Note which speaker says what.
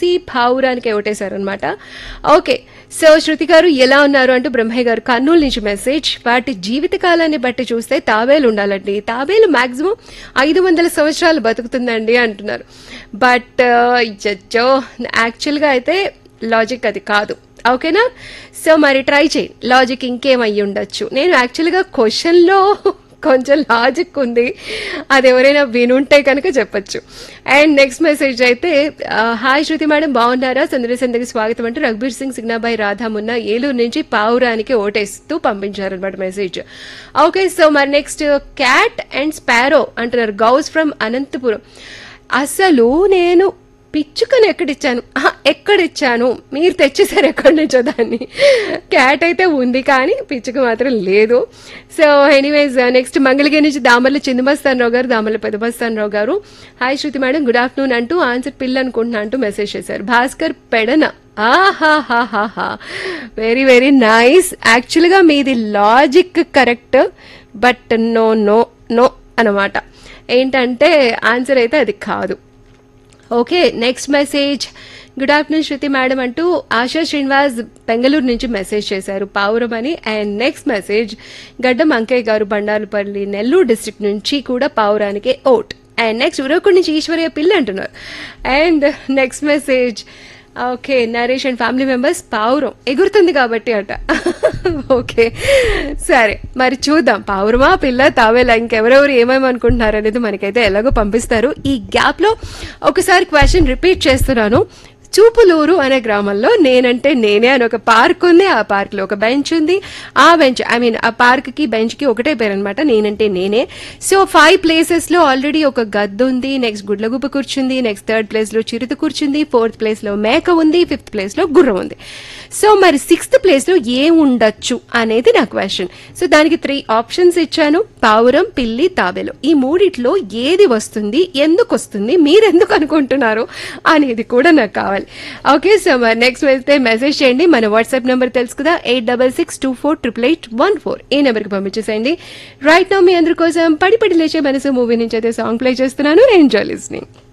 Speaker 1: చూసి పావురానికి ఓటేశారు అనమాట ఓకే సో శృతి గారు ఎలా ఉన్నారు అంటూ బ్రహ్మయ్య గారు కర్నూలు నుంచి మెసేజ్ వాటి జీవితకాలాన్ని బట్టి చూస్తే తాబేలు ఉండాలండి తాబేలు మాక్సిమం ఐదు వందల సంవత్సరాలు బతుకుతుందండి అంటున్నారు బట్ జడ్జో యాక్చువల్గా అయితే లాజిక్ అది కాదు ఓకేనా సో మరి ట్రై చేయి లాజిక్ ఇంకేమయ్యి ఉండొచ్చు నేను యాక్చువల్గా క్వశ్చన్లో కొంచెం లాజిక్ ఉంది అది ఎవరైనా వినుంటే కనుక చెప్పొచ్చు అండ్ నెక్స్ట్ మెసేజ్ అయితే ఆ, హాయ్ శృతి మేడం బాగున్నారా సందడి సందడికి స్వాగతం అంటూ రఘుబీర్ సింగ్ సిగ్నాబాయి రాధా మున్న ఏలూరు నుంచి పావురానికి ఓటేస్తూ పంపించారు అనమాట మెసేజ్ ఓకే సో మరి నెక్స్ట్ క్యాట్ అండ్ స్పారో అంటున్నారు గౌస్ ఫ్రమ్ అనంతపురం అసలు నేను పిచ్చుకను ఎక్కడిచ్చాను ఆహా, ఎక్కడిచ్చాను మీరు తెచ్చేసారు ఎక్కడి నుంచో దాన్ని క్యాట్ అయితే ఉంది కానీ పిచ్చుక మాత్రం లేదు సో ఎనీవేస్ నెక్స్ట్ మంగళగిరి నుంచి దామర్ల చిందమస్తానరావు గారు దామర్ల పెదమస్తానరావు గారు hi Shruti madam good afternoon అంటూ ఆన్సర్ పిల్ల అనుకుంటున్నా అంటూ మెసేజ్ చేశారు భాస్కర్ పెడన ఆహాహాహాహా వెరీ వెరీ నైస్ యాక్చువల్గా మీది logic correct but no no no అనమాట ఏంటంటే ఆన్సర్ అయితే అది కాదు okay next message good afternoon Shruti madam అంటూ ఆశా శ్రీనివాస్ బెంగళూరు నుంచి మెసేజ్ చేశారు పావురం అని అండ్ నెక్స్ట్ మెసేజ్ గడ్డం అంకయ్య గారు బండారుపల్లి నెల్లూరు డిస్ట్రిక్ట్ నుంచి కూడా పావురానికి ఓట్ అండ్ నెక్స్ట్ ఉరవకొండ నుంచి ఈశ్వర్య పిల్ల అంటున్నారు and next message okay Naresh and family members పావురం ఎగురుతుంది కాబట్టి అట ఓకే సరే మరి చూద్దాం పావురమా పిల్ల తావేలా ఇంకెవరెవరు ఏమేమి అనుకుంటున్నారు అనేది మనకైతే ఎలాగో పంపిస్తారు ఈ గ్యాప్ లో ఒకసారి క్వశ్చన్ రిపీట్ చేస్తున్నాను చూపులూరు అనే గ్రామంలో నేనంటే నేనే అని ఒక పార్క్ ఉంది ఆ పార్క్ లో ఒక బెంచ్ ఉంది ఆ బెంచ్ ఐ మీన్ ఆ పార్క్ కి బెంచ్ కి ఒకటే పేరు అనమాట నేనంటే నేనే సో ఫైవ్ ప్లేసెస్ లో ఆల్రెడీ ఒక గద్దు ఉంది నెక్స్ట్ గుడ్లగుప్ప కూర్చుంది నెక్స్ట్ థర్డ్ ప్లేస్ లో చిరుత కూర్చుంది ఫోర్త్ ప్లేస్ లో మేక ఉంది ఫిఫ్త్ ప్లేస్ లో గుర్రం ఉంది సో మరి సిక్స్త్ ప్లేస్ లో ఏ ఉండొచ్చు అనేది నా క్వశ్చన్ సో దానికి త్రీ ఆప్షన్స్ ఇచ్చాను పావురం పిల్లి తాబేలు ఈ మూడిట్లో ఏది వస్తుంది ఎందుకు వస్తుంది మీరు ఎందుకు అనుకుంటున్నారు అనేది కూడా నాకు కావాలి ఓకే సో మరి నెక్స్ట్ వెళ్తే మెసేజ్ చేయండి మన వాట్సాప్ నెంబర్ తెలుసు కదా eight double six two four triple eight one four ఈ నెంబర్కి పంపించేసేయండి రైట్ నో మీ అందరి కోసం పడి పడి లేచే మనసు మూవీ నుంచి అయితే సాంగ్ ప్లే చేస్తున్నాను ఎంజాయ్ లిస్నింగ్